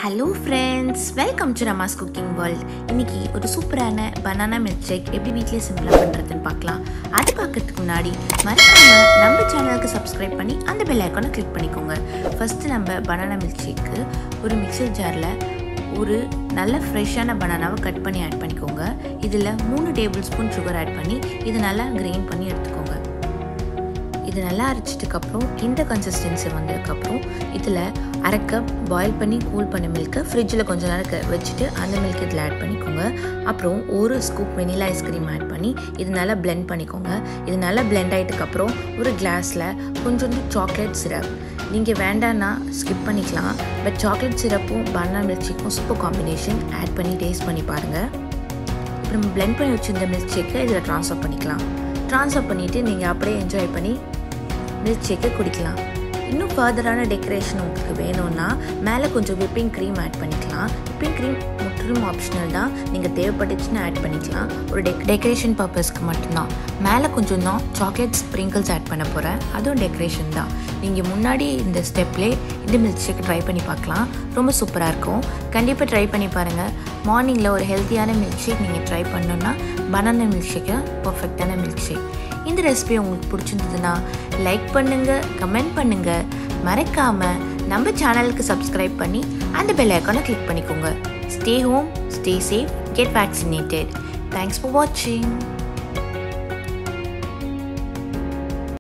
hello friends welcome to Rama's cooking world இன்னைக்கு ஒரு சூப்பரான பனானா மில்க் ஷேக் எப்படி வீட்டிலே சிம்பிளாக பண்ணுறதுன்னு பார்க்கலாம் அது பார்க்கறதுக்கு முன்னாடி மறக்காம நம்ம சேனலுக்கு சப்ஸ்கிரைப் பண்ணி அந்த பெல் ஐக்கானை கிளிக் பண்ணிக்கோங்க ஃபஸ்ட்டு நம்ம பனானா மில்க் ஷேக்கு ஒரு மிக்சர் ஜாரில் ஒரு நல்ல ஃப்ரெஷ்ஷான பனானாவை கட் பண்ணி ஆட் பண்ணிக்கோங்க இதில் மூணு டேபிள் ஸ்பூன் சுகர் ஆட் பண்ணி இது நல்லா கிரைண்ட் பண்ணி எடுத்துக்கோங்க இது நல்லா அரைச்சிட்டுக்கப்புறம் இந்த கன்சிஸ்டன்சி வந்ததுக்கப்புறம் இதில் அரை கப் பாயில் பண்ணி கூல் பண்ண மில்க்கை ஃப்ரிட்ஜில் கொஞ்ச நேரம் க- வச்சுட்டு அந்த மில்க் இதில் ஆட் பண்ணிக்கோங்க அப்புறம் ஒரு ஸ்கூப் வெனிலா ஐஸ்கிரீம் ஆட் பண்ணி இது நல்லா blend பண்ணிக்கோங்க இது நல்லா blend ஆகிட்டுக்கப்புறம் ஒரு கிளாஸில் கொஞ்சோண்டு சாக்லேட் சிரப் நீங்கள் வேண்டான்னா ஸ்கிப் பண்ணிக்கலாம் பட் சாக்லேட் சிரப்பும் பனானா மில்க் ஷேக்கும் சூப்பர் காம்பினேஷன் ஆட் பண்ணி டேஸ்ட் பண்ணி பாருங்கள் இப்போ நம்ம blend பண்ணி வச்சிருந்த மில்க் ஷேக்கை இதில் ட்ரான்ஸ்ஃபர் பண்ணிக்கலாம் ட்ரான்ஸ்ஃபர் பண்ணிவிட்டு நீங்கள் அப்படியே என்ஜாய் பண்ணி மில்க் ஷேக்கை குடிக்கலாம் இன்னும் ஃபர்தரான டெக்கரேஷன் உங்களுக்கு வேணும்னா மேலே கொஞ்சம் விப்பிங் க்ரீம் ஆட் பண்ணிக்கலாம் விப்பிங் க்ரீம் முற்றிலும் ஆப்ஷனல் தான் நீங்கள் தேவைப்பட்டுச்சுன்னா ஆட் பண்ணிக்கலாம் ஒரு டெக் டெக்கரேஷன் பர்பஸ்க்கு மட்டும்தான் மேலே கொஞ்சம் தான் சாக்லேட் ஸ்ப்ரிங்கிள்ஸ் ஆட் பண்ண போகிறேன் அதுவும் டெக்கரேஷன் தான் நீங்கள் முன்னாடி இந்த ஸ்டெப்லே இந்த மில்க் ஷேக் ட்ரை பண்ணி பார்க்கலாம் ரொம்ப சூப்பராக இருக்கும் கண்டிப்பாக ட்ரை பண்ணி பாருங்கள் மார்னிங்கில் ஒரு ஹெல்த்தியான மில்க் ஷேக் நீங்கள் ட்ரை பண்ணோன்னா பனானா மில்க் ஷேக்கு பர்ஃபெக்டான மில்க் ஷேக் இந்த ரெசிபி உங்களுக்கு பிடிச்சிருந்ததுன்னா லைக் பண்ணுங்கள் கமெண்ட் பண்ணுங்கள் மறக்காமல் நம்ம சேனலுக்கு சப்ஸ்கிரைப் பண்ணி அந்த பெல் ஐக்கானை கிளிக் பண்ணிக்கோங்க stay home stay safe get vaccinated thanks for வாட்சிங்